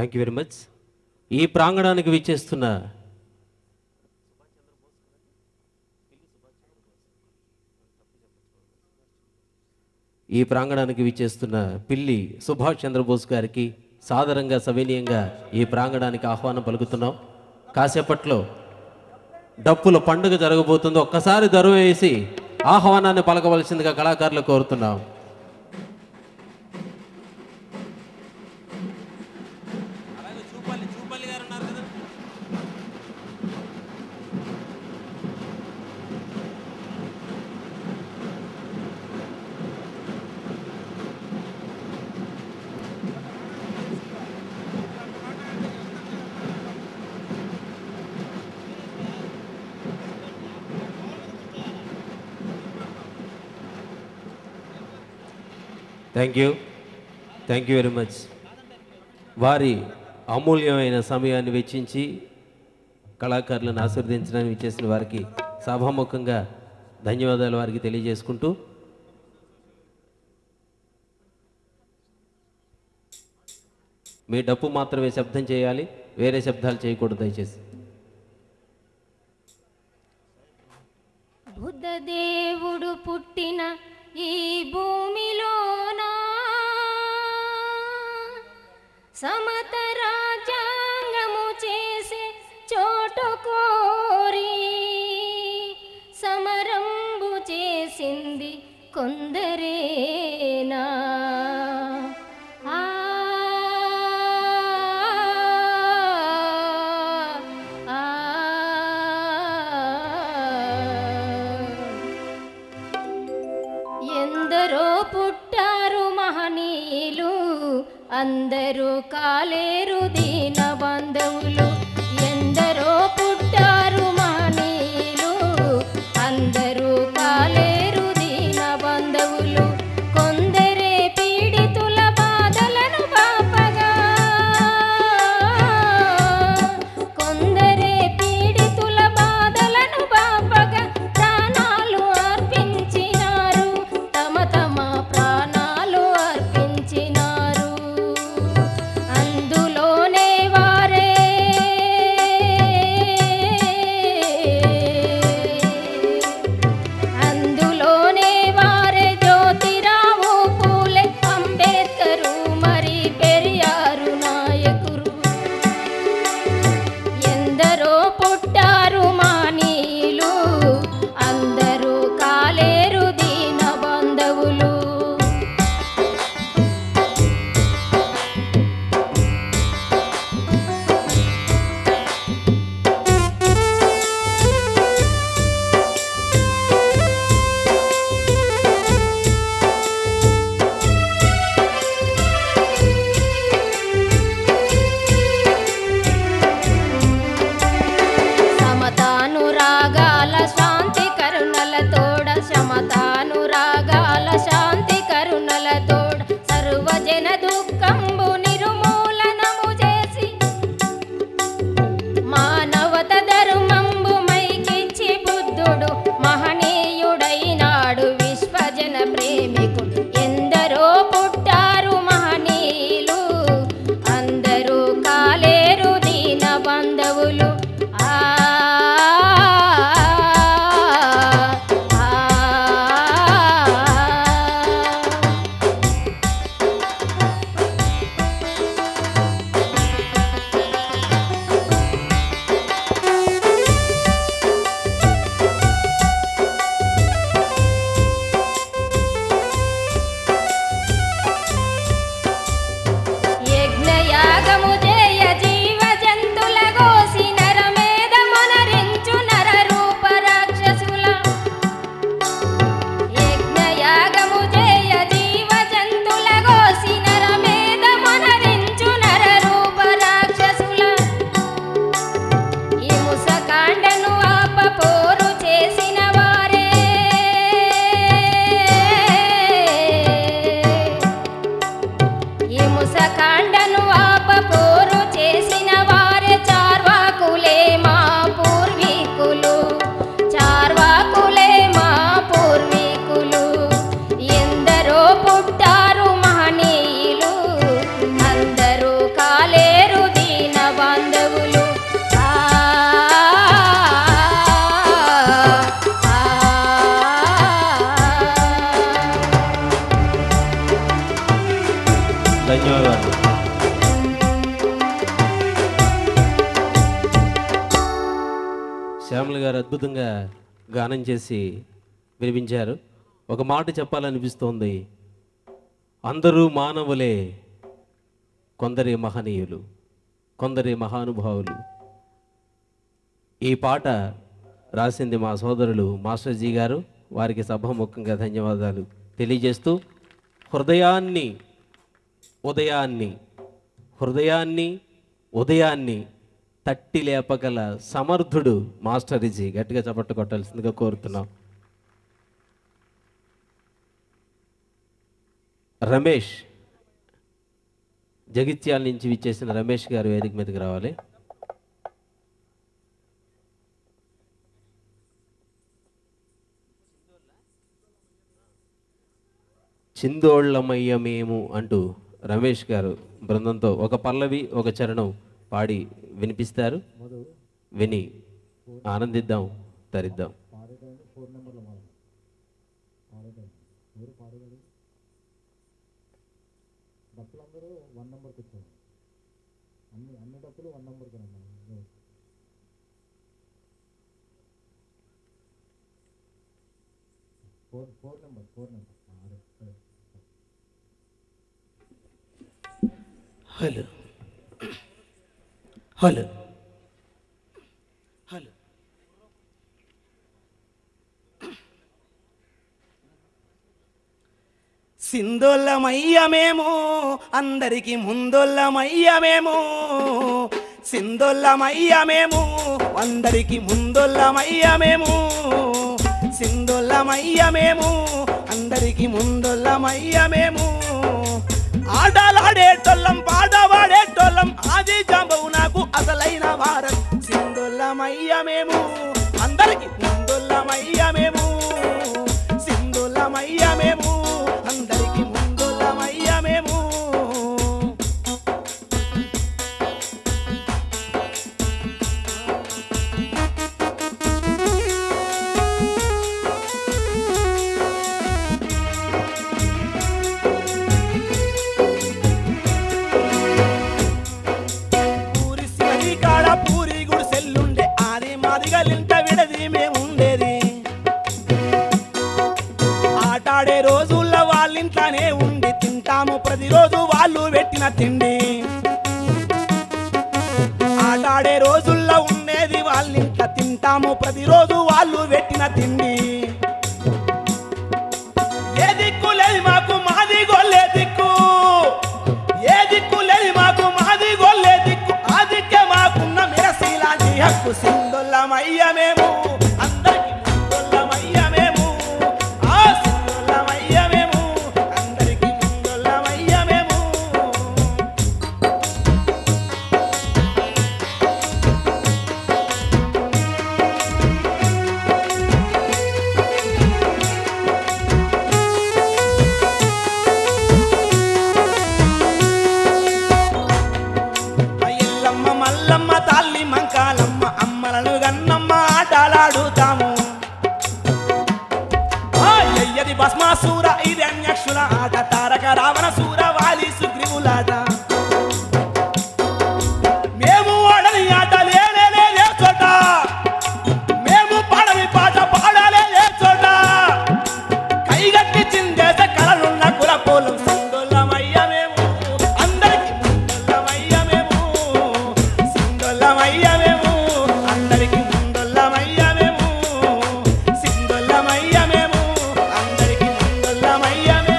Thank you very much ఈ ప్రాంగణానికి విచ్చేస్తున్న ఈ ప్రాంగణానికి విచ్చేస్తున్న పిల్లి సుభాష్ చంద్రబోస్ గారికి సాదరంగా సవినీయంగా ఈ ప్రాంగణానికి ఆహ్వానం పలుకుతున్నాం కాసేపట్లో డప్పుల పండుగ జరగబోతుంది ఒక్కసారి దరువు వేసి ఆహ్వానాన్ని పలకవలసిందిగా కళాకారులు కోరుతున్నాం thank you thank you very much వారి అమూల్యమైన సమయాన్ని వెచ్చించి కళాకారులను ఆశీర్వదించడానికి ఇచ్చేసిన వారికి సభాముఖంగా ధన్యవాదాలు వారికి తెలియజేసుకుంటూ మీ డప్పు మాత్రమే శబ్దం చేయాలి వేరే శబ్దాలు చేయకూడదు దయచేసి బుద్ధదేవుడు పుట్టిన ఈ భూమిలోనా సమత రాజ్యాంగము చేసే చోటు కోరి సమరంబు చేసింది కొందరేనా ఆ ఆ ఎందరో పుట్టారు మహనీయులు అందరూ కాలేరు దీన బంధువులు ఎందరో పుట్టారు మహనీయులు అందరూ కాలేరు దీన బంధువులు కొందరే పీడితుల బాధలను పాపగా కొందరే పీడితుల బాధలను పాపగా ప్రాణాలు అర్పించినారు తమ తమ ప్రాణాలు అర్పించినారు అందులోనే వారే అందులోనే వారే జ్యోతిరావు పూలే అంబేద్కరు మరి పెరియారు నాయకురు ఎందరో పుట్టారు మానీయులు అందరూ కాలేరు దీన బంధువులు సమతాను రాగాల శాంతి కరుణల తోడ సమతాను రాగాల శాంతి కరుణల తోడ సర్వజన దుఃఖంబు నిర్మూలనము చేసి మానవత ధర్మంబు మైకిచ్చి బుద్ధుడు మహనీయుడైనాడు విశ్వజన ప్రేమికుడు ఎందరో పుట్టారు మహనీయులు అందరూ కాలేరు దీన బంధువులు ఆ ఆ, ఆ. యజ్ఞయాగము చేయ జీవ జంతుల గోసి నర శ్యామల గారు అద్భుతంగా గానం చేసి వినిపించారు ఒక మాట చెప్పాలనిపిస్తోంది అందరూ మానవులే కొందరి మహనీయులు కొందరి మహానుభావులు ఈ పాట రాసింది మా సోదరులు మాస్టర్జీ గారు వారికి సభాముఖంగా ధన్యవాదాలు తెలియజేస్తూ హృదయాన్ని ఉదయాన్ని హృదయాన్ని ఉదయాన్ని తట్టి లేపగల సమర్థుడు మాస్టర్జీ గట్టిగా చప్పట్టు కొట్టాల్సిందిగా కోరుతున్నాం రమేష్ జగిత్యాల నుంచి విచ్చేసిన రమేష్ గారు వేదిక మీదకి రావాలి చిందోళ్ళమయ్యమేము అంటూ రమేష్ గారు బృందంతో ఒక పల్లవి ఒక చరణం పాడి వినిపిస్తారు విని ఆనందిద్దాం తరిద్దాం హలో హలో హలో సింధుల్లమయ్యమేమో అందరికి ముందొల్లమయ్యమేమో సింధుల్లమయ్యమేమో అందరికి ముందొల్లమయ్యమేమో సింధుల్లమయ్యమేమో అందరికి ముందొల్లమయ్యమేమో ఆటలాడేటోళ్ళం పాటవాడేటోళ్ళం ఆది జాంబవు నాకు అసలైన వారం సింధుల్లమయ్యమేమో అందరికి ముందొల్లమయ్యమేమో సింధులమయ్యమేము అందరికి ముందులమయ్యమేము పూరి శివరి కాడ పూరి గుడిసెల్లుండే ఆది మాదిగలింట విడది మేముండేది ఆటాడే రోజుల్లో వాళ్ళింట్లోనే ఉండి తింటాము ప్రతిరోజు వాళ్ళు పెట్టిన తిండి ఆటాడే రోజుల్లో ఉండేది వాళ్ళింట్ల తింటాము ప్రతిరోజు వాళ్ళు పెట్టిన తిండి ఏ దిక్కు లేదు మాకు మాది గొల్లే దిక్కు ఏ దిక్కు లేదు మాకు మాది గొల్లే దిక్కు ఆ దిక్కే మాకున్న మెరసీలాంటి హక్కు సింధుల్లమయ్యమేము అందరికి ముందొల్లమయ్యమేము ఆ సింధుల్లమయ్యమేము అందరికి ముందొల్లమయ్యమేము ఎల్లమ్మ మల్లమ్మ తల్లి మంకాలమ్మ అమ్మలను గన్నమ్మ ఆటలాడుతాము ఆ ఎయ్యది భస్మాసూర ఇది అన్యక్షుల ఆట తారక రావణ సూర వాలి సుగ్రీవులాట మేము ఆడని ఆట లేనే లే చోట మేము పాడని పాట పాడాలే ఏ చోట కైగట్టి చిందేస కలలున్న కులపోలం సింధులమయ్యమేము అందరికి ముందొల్లమయ్యమేము సింధులమయ్యమేము అందరికి ముందొల్లమయ్యమేము సింధులమయ్యమేము అందరికి ముందొల్లమయ్యమేము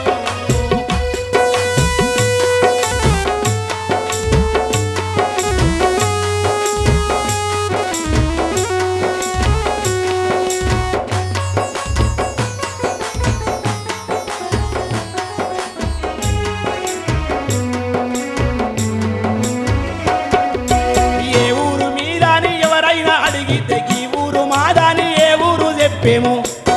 ఏ ఊరు మీదని ఎవరైనా అడిగితే ఈ ఊరు మాదని ఏ ఊరు చెప్పేము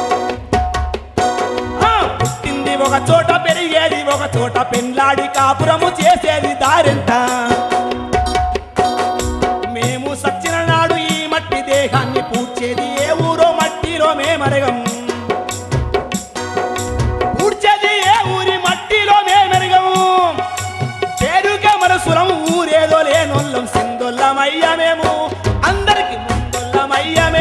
ఆ, పుట్టింది ఒక చోట పెరిగేది ఒక చోట పెండ్లాడి కాపురము చేసేది దారెంట మేము సచ్చిన నాడు ఈ మట్టి దేహాన్ని పూడ్చేది ఏ ఊరో మట్టిలో మేమరగం పూడ్చేది ఏ ఊరి మట్టిలో మేమెరగము పేరుకే మనసులం ఊరేదో లేనొల్లం సిందొల్లమయ్యమేము అందరికి ముందొల్లమయ్యమే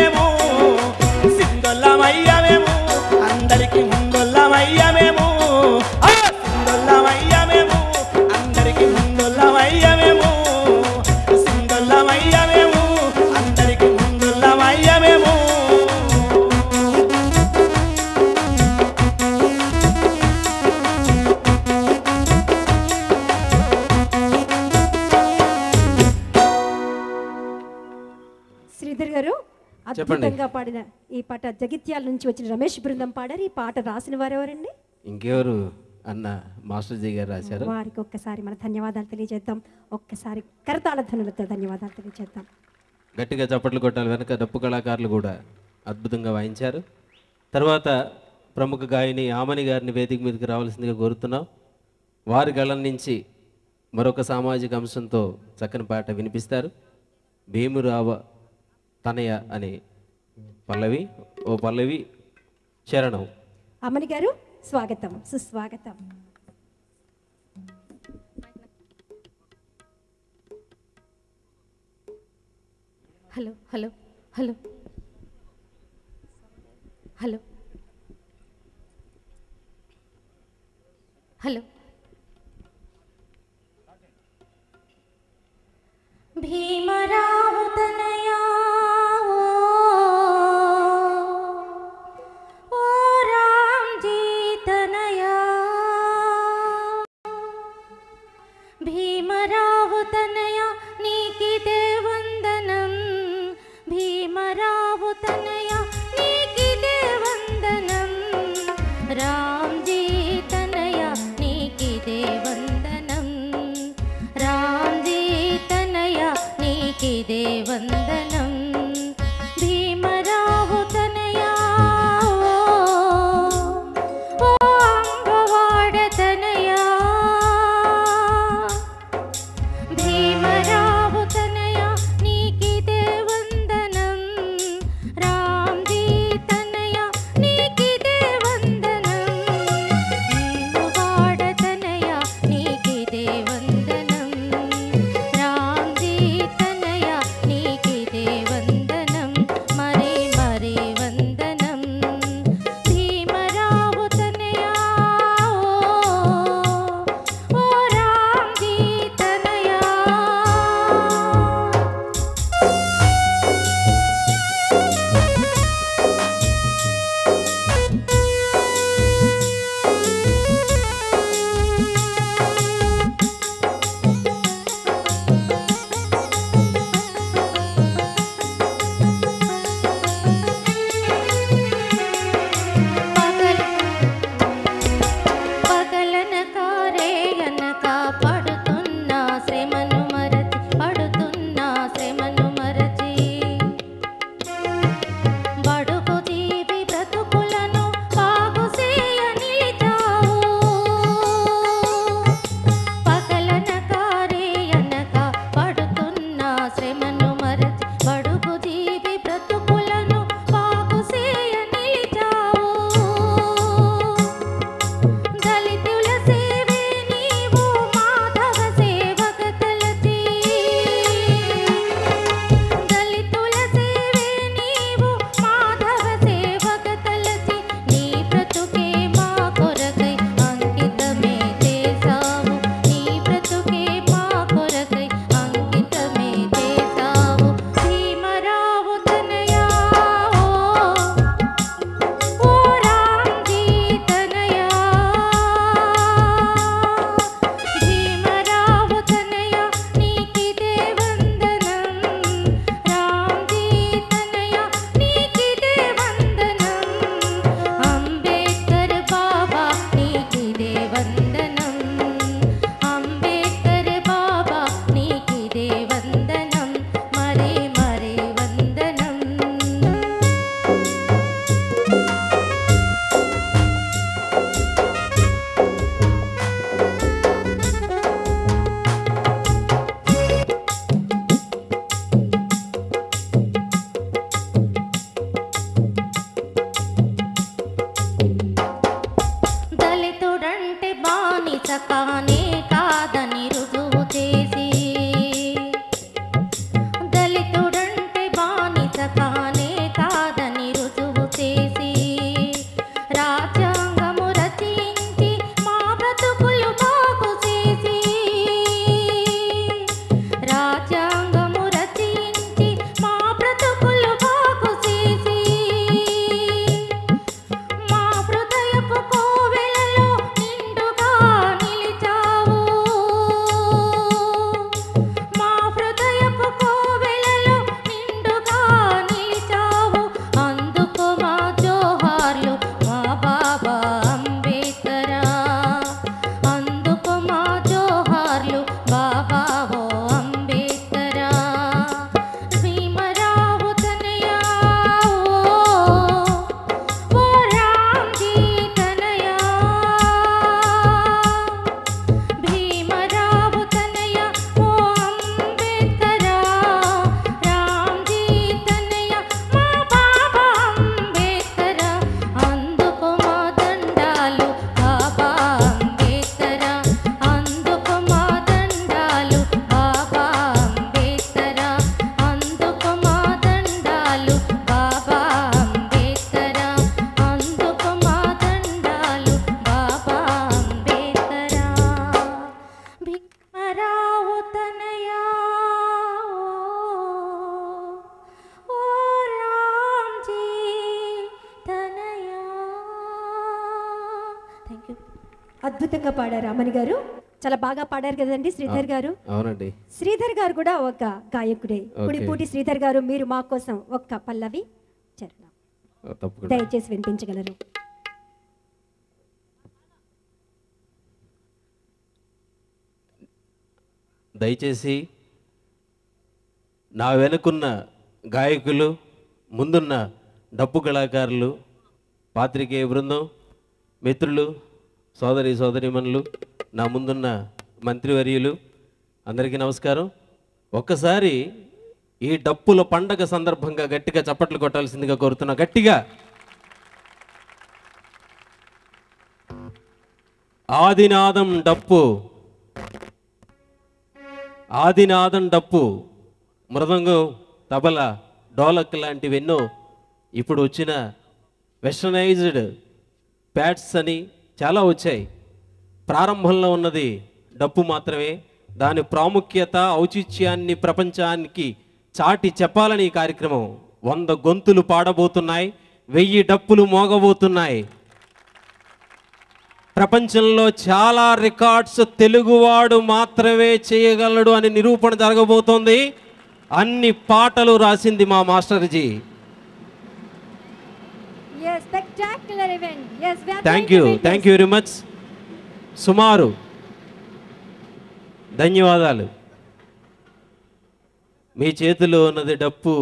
శ్రీధర్ గారు అద్భుతంగా పాడిన ఈ పాట జగిత్యాల నుంచి వచ్చిన రమేష్ బృందం పాడారు ఈ పాట రాసిన వారు ఎవరండి ఇంకెవరు అన్న మాస్టర్ జీ గారు రాశారు వారికి ఒక్కసారి మన ధన్యవాదాలు తెలియజేద్దాం ఒక్కసారి కరతాళ ధనులతో ధన్యవాదాలు తెలియజేద్దాం గట్టిగా చప్పట్లు కొట్టాలి వెనక డప్పు కళాకారులు కూడా అద్భుతంగా వాయించారు తర్వాత ప్రముఖ గాయని ఆమని గారిని వేదిక మీదకి రావాల్సిందిగా కోరుతున్నాం వారి గళం నుంచి మరొక సామాజిక అంశంతో చక్కని పాట వినిపిస్తారు భీమురావ తనయ అనే పల్లవి ఓ పల్లవి చరణం అమ్మని గారు స్వాగతం సుస్వాగతం hello hello hello hello hello Bhimrao తనయా ఓ రామ్జీ తనయా భీమరావు తనయ నీకిదే వందనం భీమరావు తనయ నీకిదే వందనం రామ్జీ తనయ నీకిదే వందనం రామ్జీ తనయ నీకిదే వందనం భీమరావు తనయా ఓ అంబవాడ తనయా భీమరావు తనయ నీకిదే వందనం రామ్జీ తనయ నీకిదే వందనం భీమవాడ తనయ నీకిదే వందనం రామ్జీ తనయ నీకిదే అద్భుతంగా పాడారు అమ్మని గారు చాలా బాగా పాడారు కదండి శ్రీధర్ గారు అవునండి శ్రీధర్ గారు కూడా ఒక గాయకుడే కుడిపూటి శ్రీధర్ గారు మీరు మా కోసం ఒక్క పల్లవి చరణం ఓ, తప్పకుండా దయచేసి వినిపించగలరు దయచేసి నా వెనుకున్న గాయకులు ముందున్న డప్పు కళాకారులు పాత్రికేయ బృందం మిత్రులు సోదరి సోదరిమణులు నా ముందున్న మంత్రివర్యులు అందరికీ నమస్కారం ఒక్కసారి ఈ డప్పుల పండగ సందర్భంగా గట్టిగా చప్పట్లు కొట్టాల్సిందిగా కోరుతున్నా గట్టిగా ఆదినాదం డప్పు ఆదినాదం డప్పు మృదంగం తబల డోలక్ లాంటివి ఎన్నో ఇప్పుడు వచ్చిన వెస్టర్నైజ్డ్ ప్యాడ్స్ అని చాలా వచ్చాయి ప్రారంభంలో ఉన్నది డప్పు మాత్రమే దాని ప్రాముఖ్యత ఔచిత్యాన్ని ప్రపంచానికి చాటి చెప్పాలని ఈ కార్యక్రమం వంద గొంతులు పాడబోతున్నాయి వెయ్యి డప్పులు మోగబోతున్నాయి ప్రపంచంలో చాలా రికార్డ్స్ తెలుగువాడు మాత్రమే చేయగలడు అని నిరూపణ జరగబోతోంది అన్ని పాటలు రాసింది మా మాస్టర్జీ spectacular event yes we are thank going you to witness. Thank you very much సుమారు ధన్యవాదాలు మీ చేతిలో ఉన్నది డప్పు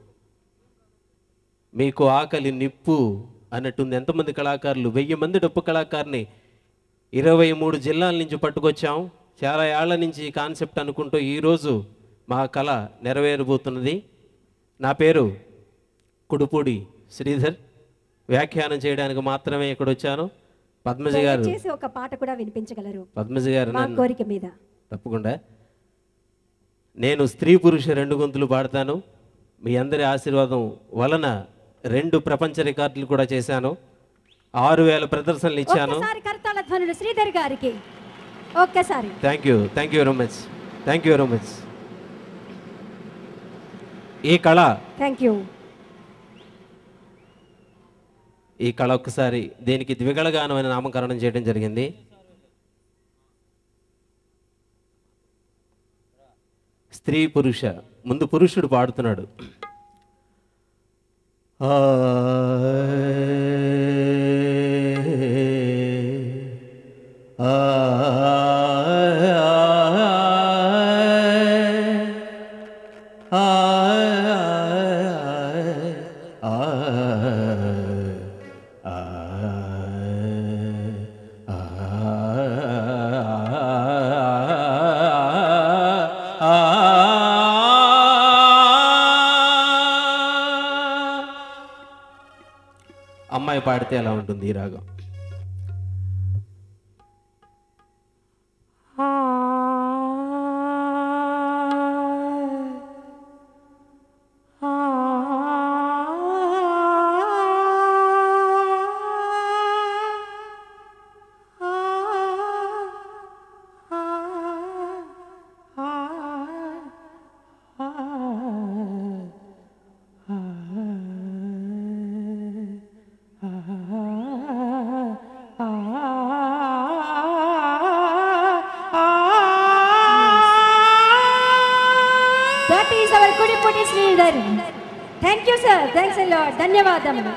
మీకు ఆకలి నిప్పు అన్నట్టుంది ఎంతమంది కళాకారులు వెయ్యి మంది డప్పు కళాకారుని ఇరవై మూడు జిల్లాల నుంచి పట్టుకొచ్చాం చాలా ఏళ్ల నుంచి ఈ కాన్సెప్ట్ అనుకుంటూ ఈరోజు మా కళ నెరవేరబోతున్నది నా పేరు కుడుపూడి శ్రీధర్ వ్యాఖ్యానం చేయడానికి మాత్రమే ఇక్కడ వచ్చాను పద్మజ గారు దయచేసి ఒక పాట కూడా వినిపించగలరు పద్మజ గారు మా నన్ను కోరిక మీద తప్పకుండా నేను స్త్రీ పురుష రెండు గొంతులు పాడతాను మీ అందరి ఆశీర్వాదం వలన రెండు ప్రపంచ రికార్డులు కూడా చేశాను ఆరు వేల ప్రదర్శనలు ఇచ్చాను ఒక్కసారి కర్తాల ధ్వనులు శ్రీధర్ గారికి ఒక్కసారి thank you thank you very much thank you very much ఈ కళ థ్యాంక్ యూ ఈ కళ ఒక్కసారి దీనికి ద్విగళగానం అనే నామకరణం చేయడం జరిగింది స్త్రీ పురుష ముందు పురుషుడు పాడుతున్నాడు ఆ ఆ ఆ అమ్మాయి పాడితే ఎలా ఉంటుంది ఈ రాగం that is our Kudipudi Sridhar thank you sir thanks లాడ్ ధన్యవాదములు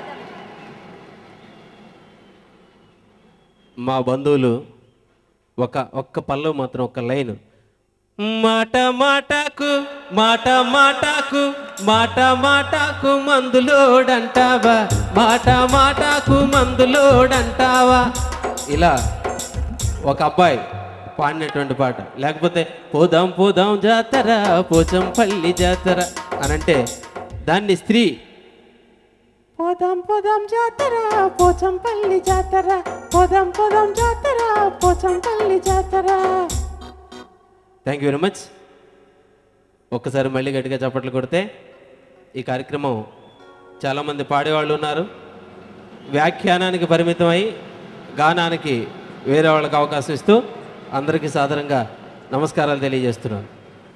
మా బంధువులు ఒక ఒక్క పల్లవి మాత్రం ఒక లైన్ మాట మాటకు మాట మాటకు మాట మాటకు మందులోడంటావా మాట మాటకు మందులోడంటావా ఇలా ఒక అబ్బాయి పాడినటువంటి పాట లేకపోతే పోదాం పోదాం జాతర పోచంపల్లి జాతర అని అంటే దాన్ని స్త్రీ పోదాం పోదాం జాతర పోచంపల్లి జాతర పోదాం పోదాం జాతర పోచంపల్లి జాతర థ్యాంక్ యూ వెరీ మచ్ ఒక్కసారి మళ్ళీ గట్టిగా చప్పట్లు కొడితే ఈ కార్యక్రమం చాలామంది పాడేవాళ్ళు ఉన్నారు వ్యాఖ్యానానికి పరిమితమై గానానికి వేరే వాళ్ళకి అవకాశం ఇస్తూ అందరికీ సాధారణంగా నమస్కారాలు తెలియజేస్తున్నాను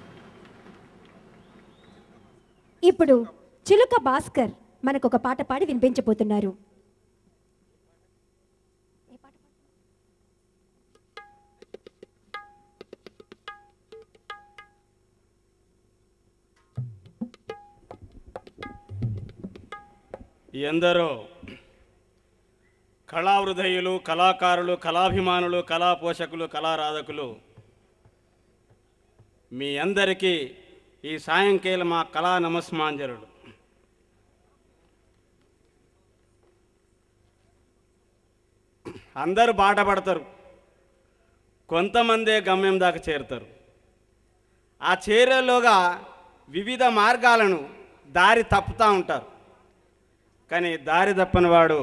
ఇప్పుడు చిలుక భాస్కర్ మనకు ఒక పాట పాడి వినిపించబోతున్నారు ఎందరో కళాహృదయులు కళాకారులు కళాభిమానులు కళా పోషకులు కళారాధకులు మీ అందరికీ ఈ సాయంకాల మా కళా నమస్మాంజలుడు అందరూ బాట పడతారు కొంతమందే గమ్యం దాకా చేరుతారు ఆ చేరేలోగా వివిధ మార్గాలను దారి తప్పుతూ ఉంటారు కానీ దారి తప్పని వాడు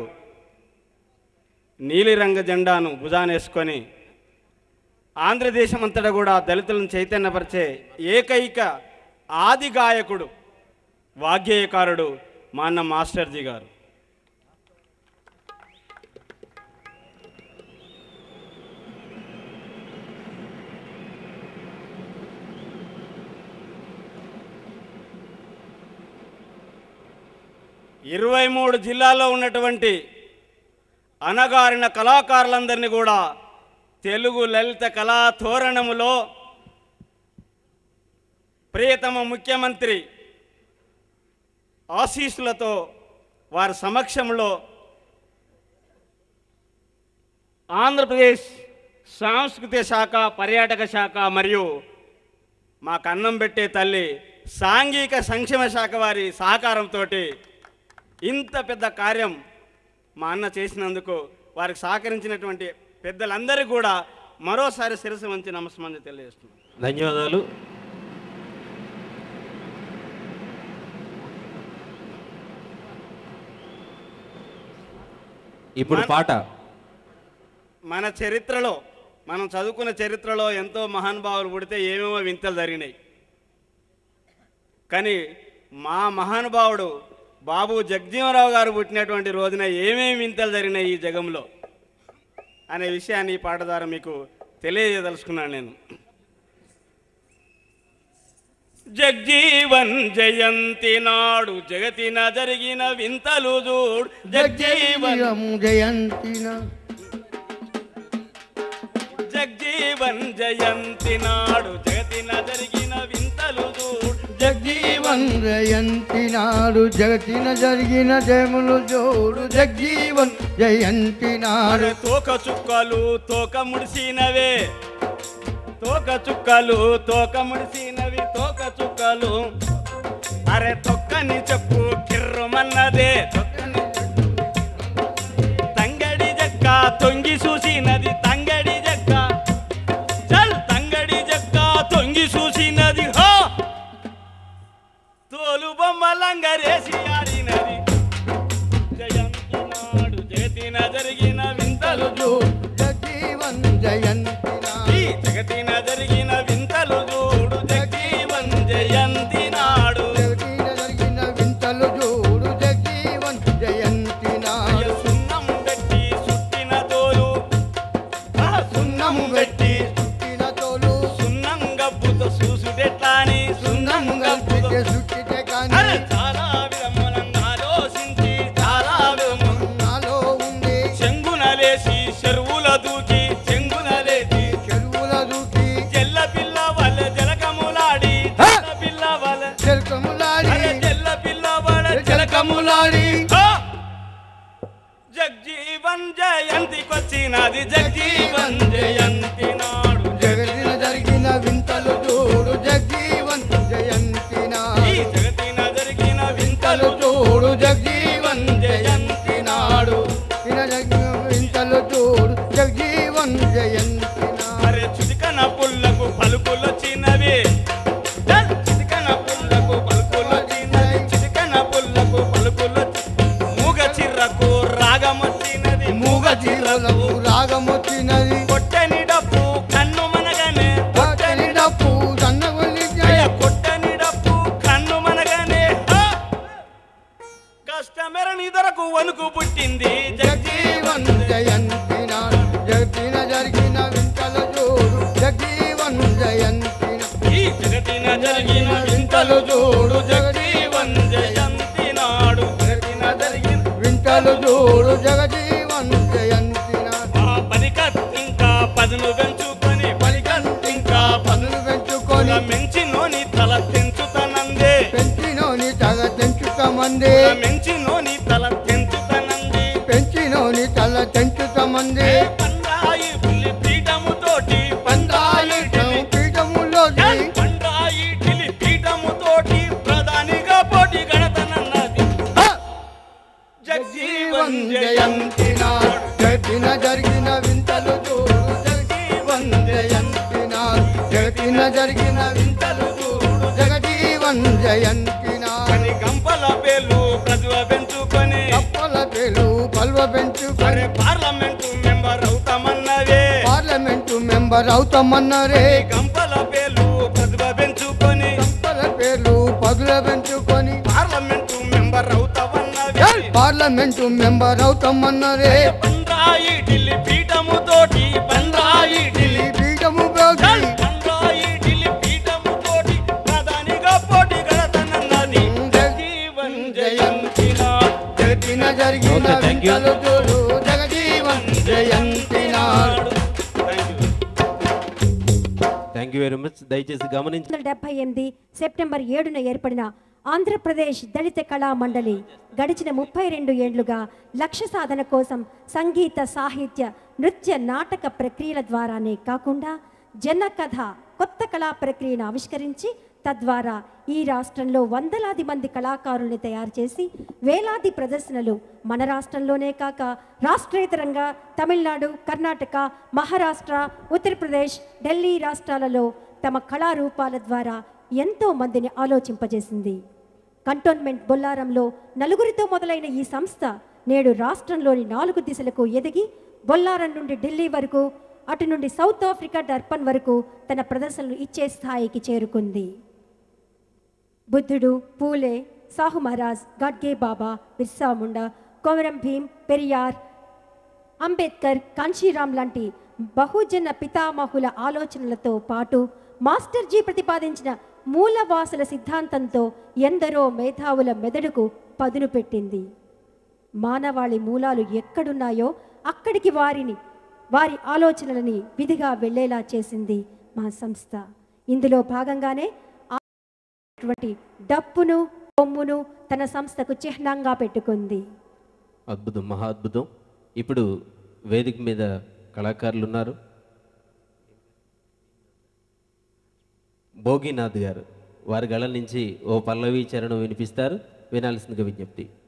నీలిరంగ జెండాను భుజానేసుకొని ఆంధ్రదేశం అంతటా కూడా దళితులను చైతన్యపరిచే ఏకైక ఆది గాయకుడు వాగ్గేయకారుడు మా అన్న మాస్టర్జీ గారు ఇరవై మూడు జిల్లాల్లో ఉన్నటువంటి అనగారిన కళాకారులందరినీ కూడా తెలుగు లలిత కళా తోరణములో ప్రియతమ ముఖ్యమంత్రి ఆశీస్సులతో వారి సమక్షంలో ఆంధ్రప్రదేశ్ సాంస్కృతిక శాఖ పర్యాటక శాఖ మరియు మాకు అన్నం పెట్టే తల్లి సాంఘిక సంక్షేమ శాఖ వారి సహకారంతో ఇంత పెద్ద కార్యం మా అన్న చేసినందుకు వారికి సహకరించినటువంటి పెద్దలందరికీ కూడా మరోసారి శిరస్సు వంచి నమస్కారం తెలియజేస్తున్నాను ధన్యవాదాలు ఇప్పుడు పాట మన చరిత్రలో మనం చదువుకున్న చరిత్రలో ఎంతో మహానుభావులు పుడితే ఏమేమో వింతలు జరిగినాయి కానీ మా మహానుభావుడు బాబు జగజీవనరావు గారు పుట్టినటువంటి రోజున ఏమేమి వింతలు జరిగినాయి ఈ జగంలో అనే విషయాన్ని ఈ పాట ద్వారా మీకు తెలియజేయదలుచుకున్నాను నేను జగ్జీవన్ జయంతి నాడు జగతిన జరిగిన వింతలు చూడు జగ్జీవన్ జయంతిన జగ్జీవన్ జయంతి నాడు జగతిన జరిగిన వింతలు చూడు జగ్జీవన్ జయంతి నాడు జగతిన జరిగిన జయములు జోడు జగ్జీవన్ జయంతి నాడు అరే తోక చుక్కలు తోక ముడిసినవే తోక చుక్కలు తోక ముడిసినవి తోక చుక్కలు అరే తొక్కని చెప్పు కిర్రమన్నదే తొక్కని తంగడి జక్క తొంగి చూసినది తంగడి జక్క చల్ తంగడి జక్క తొంగి చూసినది హో తోలు బొమ్మలంగరేసి ఆడినది జయంతి నాడు జగతిన జరిగిన వింతలు చూడు జగ్జీవన్ జయంతి ఈ నాడు జగతిన జరిగిన వింతలు చూడు జగీవన్ జయంతి నాడు జగతిన జరిగిన వింతలు జోడు జగ్జీవన్ జయంతి అయ్య నాడు సున్నం పెట్టి సుట్టిన తోలు ఆ సున్నము పెట్టి సుట్టిన తోలు సున్నం గబ్బుతో చూసుడెట్లాని సున్నం గబ్బుతో సుట్టితే సుట్టితే అరే కానీ చాలా విధములను ఆలోచించి చాలా విధములు నాలో ఉంది చెంగున లేచి చెరువుల దూకి చెంగున లేచి చెరువుల దూకి జల్ల పిల్ల వాళ్ళ జలకములాడి జల్ల పిల్ల వాళ్ళ చెరుకములాడి అరే జల్ల పిల్ల వాళ్ళ జలకములాడి హో! జగ్జీవన్ జయంతికొచ్చినది జగ్జీవన్ జయంతి నాడు జగతిన జరిగిన వింతలు చూడు జగ్జీవన్ జయంతి ఈ నాడు జగతిన జరిగిన వింతలు వింతలు చూడు జగ్జీవన్ జయంతి నాడు ఇన జరిగిన వింతలు చూడు జగ్జీవన్ జయంతి నాడు అరే చుదికన పుల్లకు పలుకులొచ్చినవి చల్! చిటికన పుల్లకు పలుకులొచ్చినవి చిటికన పుల్లకు పలుకులొచ్చి మూగ చిర్రకు రాగమొచ్చినది మూగ జీవులకు రాగం వచ్చినది కొట్టని డప్పు కన్ను మనగనే కొట్టని డప్పు సన్నగొల్లి అయ్య కొట్టని డప్పు కన్ను మనగనే హా! కష్టమెరని దొరకు వణుకు పుట్టింది జగ్జీవన్ జగజీవన్ జయంతి నాడు జగతిన జరిగిన వింతలు చూడు జగ్జీవన్ జయంతి నాడు ఈ జగతిన జరిగిన వింతలు చూడు జగజీవన్ జయంతి నాడు జగతిన జరిగిన వింతలు చూడు జగజీవన్ జయంతి నాడు ఆ పలికత్ ఇంకా పదును పెంచుకొని పలికత్ ఇంకా పనులు పెంచుకొని పదుల మెంచి నోని తల తెంచుతనందే పెంచినోని తగ తెంచు తెంచుతమంది మెంచినోని తల తెంచుతనంది పెంచినోని తల తెంచుతమంది పండాయి పులి పీఠముతోటి పండాయి ఢిల్లీ పీఠములోకి పండాయి ఢిల్లీ పీఠముతోటి ప్రధానిగా పోటీ గణతనన్నది జగజీవన్ జయంతి నాడు జగతిన జరిగిన వింతలు చూడు జగజీవన్ జయంతి నాడు జగతిన జరిగిన వింతలు చూడు జగజీవన్ జయంతి నాడు అని గంపల పేర్లు ప్రతిభ పెంచుకొని కప్పల పేలు పల్వ పెంచుకొని మరి పార్లమెంటు మెంబర్ అవుతామన్నవే పార్లమెంటు మెంబర్ అవుతామన్నారే గంపల పేర్లు ప్రతిభ పెంచుకొని కప్పల పేర్లు పగుల పెంచుకొని పార్లమెంటు మెంబర్ అవుతామన్నవే పార్లమెంటు మెంబర్ అవుతామన్నారే పండ్రాయి ఢిల్లీ పీఠముతోటి పండ్రాయి ఢిల్లీ ఈ పీఠము పోగి పండ్రాయి ఢిల్లీ పీఠముతోటి ప్రధానిగా పోటీ గడతనన్నది జగజీవన్ జయంతి నాడు జగతిన జరిగిన Okay, thank you. వింతలు చూడు జగజీవన్ జయంతి నాడు thank you thank you very much దయచేసి గమనించి వందల డెబ్బై ఎనిమిది సెప్టెంబర్ ఏడున ఏర్పడిన ఆంధ్రప్రదేశ్ దళిత కళా మండలి గడిచిన ముప్పై రెండు ఏండ్లుగా లక్ష్య సాధన కోసం సంగీత సాహిత్య నృత్య నాటక ప్రక్రియల ద్వారానే కాకుండా జన కథ కొత్త కళా ప్రక్రియను ఆవిష్కరించి తద్వారా ఈ రాష్ట్రంలో వందలాది మంది కళాకారుల్ని తయారు చేసి వేలాది ప్రదర్శనలు మన రాష్ట్రంలోనే కాక రాష్ట్రేతరంగా తమిళనాడు కర్ణాటక మహారాష్ట్ర ఉత్తరప్రదేశ్ ఢిల్లీ రాష్ట్రాలలో తమ కళారూపాల ద్వారా ఎంతో మందిని ఆలోచింపజేసింది కంటోన్మెంట్ బొల్లారంలో నలుగురితో మొదలైన ఈ సంస్థ నేడు రాష్ట్రంలోని నాలుగు దిశలకు ఎదిగి బొల్లారం నుండి ఢిల్లీ వరకు అటు నుండి సౌత్ ఆఫ్రికా డర్పన్ వరకు తన ప్రదర్శనలు ఇచ్చే స్థాయికి చేరుకుంది బుద్ధుడు పూలే సాహు మహారాజ్ గాడ్గే బాబా బిర్సా ముండా కొమరం భీం పెరియార్ అంబేద్కర్ కాంశీరామ్ లాంటి బహుజన పితామహుల ఆలోచనలతో పాటు మాస్టర్జీ ప్రతిపాదించిన మూలవాసుల సిద్ధాంతంతో ఎందరో మేధావుల మెదడుకు పదును పెట్టింది మానవాళి మూలాలు ఎక్కడున్నాయో అక్కడికి వారిని వారి ఆలోచనలని విధిగా వెళ్ళేలా చేసింది మా సంస్థ ఇందులో భాగంగానే అటువంటి డప్పును కొమ్మును తన సంస్థకు చిహ్నంగా పెట్టుకుంది అద్భుతం మహా అద్భుతం ఇప్పుడు వేదిక మీద కళాకారులు ఉన్నారు భోగినాథ్ గారు వారి గళ నుంచి ఓ పల్లవి చరణం వినిపిస్తారు వినాల్సిందిగా విజ్ఞప్తి